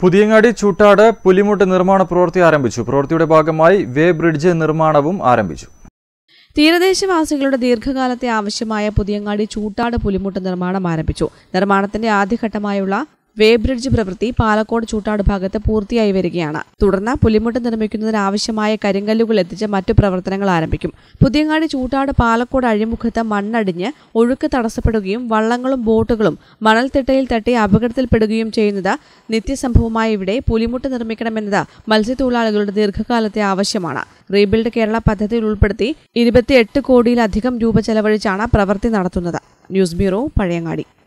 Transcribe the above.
പുതിയങ്ങാടി ചൂട്ടാട് പുലിമുട്ട് നിർമ്മാണ പ്രവൃത്തി ആരംഭിച്ചു പ്രവൃത്തിയുടെ ഭാഗമായി വേ ബ്രിഡ്ജ് നിർമ്മാണവും ആരംഭിച്ചു തീരദേശവാസികളുടെ ദീർഘകാലത്തെ ആവശ്യമായ പുതിയങ്ങാടി ചൂട്ടാട് പുലിമുട്ട് നിർമ്മാണം ആരംഭിച്ചു നിർമ്മാണത്തിന്റെ ആദ്യഘട്ടമായുള്ള വേ ബ്രിഡ്ജ് പ്രവൃത്തി പാലക്കോട് ചൂട്ടാട് ഭാഗത്ത് പൂർത്തിയായി വരികയാണ് തുടർന്ന് പുലിമുട്ട് നിർമ്മിക്കുന്നതിന് ആവശ്യമായ കരിങ്കല്ലുകൾ എത്തിച്ച് മറ്റു പ്രവർത്തനങ്ങൾ ആരംഭിക്കും പുതിയങ്ങാടി ചൂട്ടാട് പാലക്കോട് അഴിമുഖത്ത് മണ്ണടിഞ്ഞ് ഒഴുക്ക് തടസ്സപ്പെടുകയും വള്ളങ്ങളും ബോട്ടുകളും മണൽത്തിട്ടയിൽ തട്ടി അപകടത്തിൽപ്പെടുകയും ചെയ്യുന്നത് നിത്യസംഭവമായ ഇവിടെ പുലിമുട്ട് നിർമ്മിക്കണമെന്നത് മത്സ്യത്തൊഴിലാളികളുടെ ദീർഘകാലത്തെ ആവശ്യമാണ് റീബിൽഡ് കേരള പദ്ധതിയിൽ ഉൾപ്പെടുത്തി ഇരുപത്തിയെട്ട് കോടിയിലധികം രൂപ ചെലവഴിച്ചാണ് പ്രവൃത്തി നടത്തുന്നത് ന്യൂസ് ബ്യൂറോ പഴയങ്ങാടി